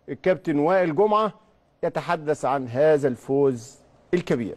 الكابتن وائل جمعه يتحدث عن هذا الفوز الكبير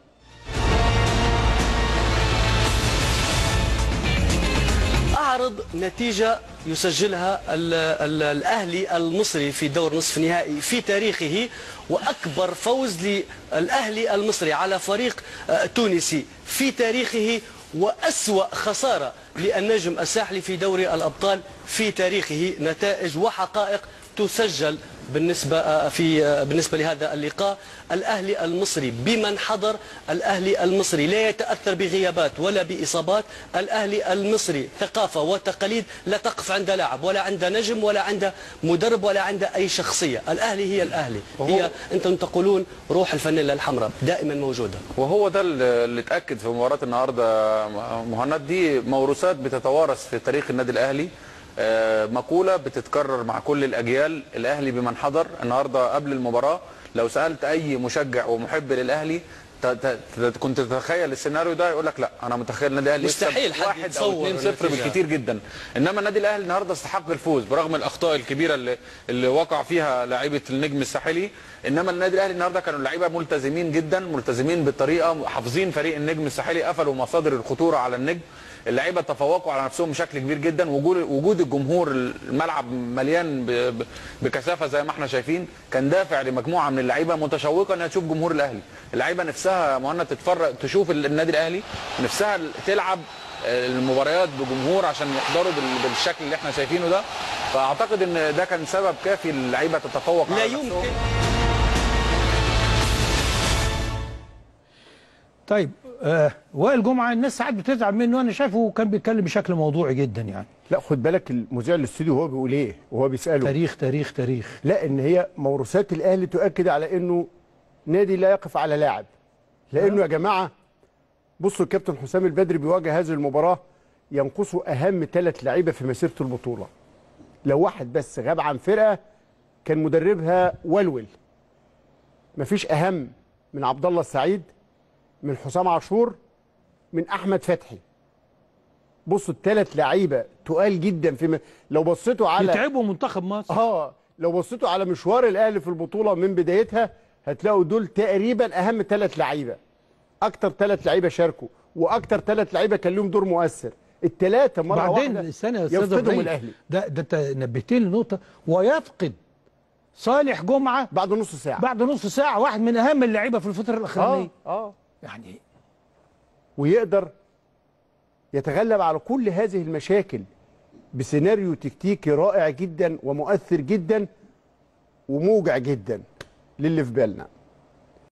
أعرض نتيجة يسجلها ال ال الأهلي المصري في دور نصف نهائي في تاريخه وأكبر فوز للأهلي المصري على فريق آه، تونسي في تاريخه وأسوأ خسارة للنجم الساحلي في دوري الأبطال في تاريخه نتائج وحقائق تسجل بالنسبة في بالنسبة لهذا اللقاء الأهلي المصري بمن حضر الأهلي المصري لا يتأثر بغيابات ولا بإصابات الأهلي المصري ثقافة وتقاليد لا تقف عند لاعب ولا عند نجم ولا عند مدرب ولا عند أي شخصية الأهلي هي الأهلي هي أنتم تقولون روح الفانيلا الحمراء دائما موجودة وهو ده اللي اتاكد في مباراه النهارده مهند دي موروثات بتتوارث في تاريخ النادي الاهلي آه، مقوله بتتكرر مع كل الاجيال الاهلي بمن حضر النهارده قبل المباراه لو سالت اي مشجع ومحب للاهلي ت- ت- ت- كنت تتخيل السيناريو ده يقول لك لا انا متخيل النادي الاهلي يكسب مستحيل حد واحد او يتصور 2 0 النتيجة. بالكتير جدا انما النادي الاهلي النهارده استحق الفوز برغم الاخطاء الكبيره اللي اللي وقع فيها لاعيبه النجم الساحلي انما النادي الاهلي النهارده كانوا اللعيبه ملتزمين جدا ملتزمين بالطريقه حافظين فريق النجم الساحلي قفلوا مصادر الخطوره على النجم اللعيبه تفوقوا على نفسهم بشكل كبير جدا وجود وجود الجمهور الملعب مليان ب- ب- بكثافه زي ما احنا شايفين كان دافع لمجموعه من اللعيبه متشوقه انها تشوف جمهور الاهلي اللعيبه نفسها مهند تتفرج تشوف النادي الاهلي نفسها تلعب المباريات بجمهور عشان يحضروا بال- بالشكل اللي احنا شايفينه ده فاعتقد ان ده كان سبب كافي اللعيبه تتفوق لا على نفسهم. يمكن طيب آه وائل جمعه الناس ساعات بتزعل منه انا شايفه كان بيتكلم بشكل موضوعي جدا يعني لا خد بالك المذيع الاستوديو هو بيقول ايه وهو بيساله تاريخ تاريخ تاريخ لا ان هي موروثات الاهلي تؤكد على انه نادي لا يقف على لاعب لانه يا جماعه بصوا الكابتن حسام البدري بيواجه هذه المباراه ينقصه اهم ثلاث لعيبه في مسيره البطوله لو واحد بس غاب عن فرقه كان مدربها ولول مفيش اهم من عبد الله السعيد من حسام عاشور من احمد فتحي بصوا الثلاث لعيبه تقال جدا في م... لو بصيتوا على يتعبوا منتخب مصر اه لو بصيتوا على مشوار الاهلي في البطوله من بدايتها هتلاقوا دول تقريبا اهم ثلاث لعيبه اكتر ثلاث لعيبه شاركوا واكتر ثلاث لعيبه كان لهم دور مؤثر الثلاثه مره بعدين واحده السنه يا استاذ يفقدهم إبراهيم، الاهلي ده ده انت نبهتني لنقطه ويفقد صالح جمعه بعد نص ساعه بعد نص ساعه واحد من اهم اللعيبه في الفتره الاخرانيه اه اه يعني ويقدر يتغلب على كل هذه المشاكل بسيناريو تكتيكي رائع جدا ومؤثر جدا وموجع جدا للي في بالنا